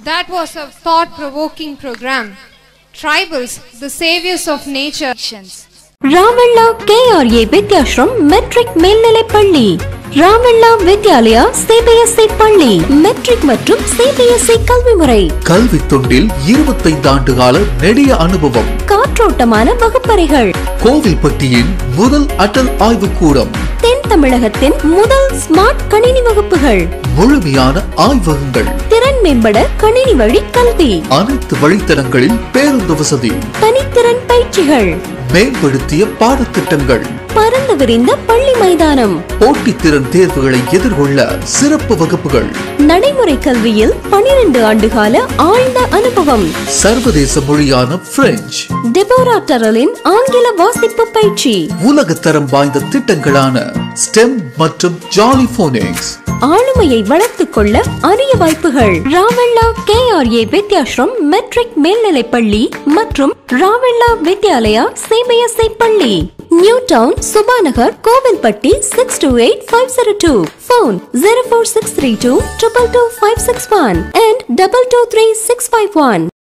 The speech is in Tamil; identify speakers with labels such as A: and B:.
A: That was a thought provoking program. Tribals, the saviors of nature.
B: Ramanna KRA Vidyashram matric மேல்நிலைப் பள்ளி ராமண்ணா வித்யாலயா சிபிஎஸ்இ பள்ளி மெட்ரிக் மற்றும் சிபிஎஸ்இ கல்வி முறை
C: கல்வி தொண்டில் இருபத்தைந்து ஆண்டு கால நெடிய அனுபவம்
B: காற்றோட்டமான வகுப்பறைகள்
C: கோவில்பட்டியின் முதல் அடல் ஆய்வு கூடம்
B: தென் தமிழகத்தின் முதல் ஸ்மார்ட் கணினி வகுப்புகள்
C: முழுமையான ஆய்வகங்கள்
B: திறன் மேம்பட கணினி வழி கல்வி
C: அனைத்து வழித்தடங்களில் பேருந்து வசதி
B: தனித்திறன் பயிற்சிகள்
C: மேம்படுத்திய பாடத்திட்டங்கள்
B: பரந்து விரிந்த பள்ளி மைதானம்
C: போட்டித்திறன் தேர்வுகளை எதிர்கொள்ள சிறப்பு வகுப்புகள்
B: நடைமுறை கல்வியில் பனிரெண்டு ஆண்டுகால ஆழ்ந்த அனுபவம்
C: சர்வதேச மொழியான பிரெஞ்சு
B: டெபோரா டரலின் ஆங்கில வாசிப்பு பயிற்சி
C: உலகத்தரம் வாய்ந்த திட்டங்களான ஸ்டெம் மற்றும் ஜாலி போனிக்ஸ்
B: ஆளுமையை வளர்த்துக் கொள்ள அரிய வாய்ப்புகள் ராவல்லா கேஆர்ஏ வித்யாஸ்ரம் மெட்ரிக் மேல்நிலைப் பள்ளி மற்றும் ராவல்லா வித்யாலயா சிபிஎஸ்இ பள்ளி new town Subhanagar Kovilpatti six two eight five zero two phone zero four six three two triple two five six one and double two three six five one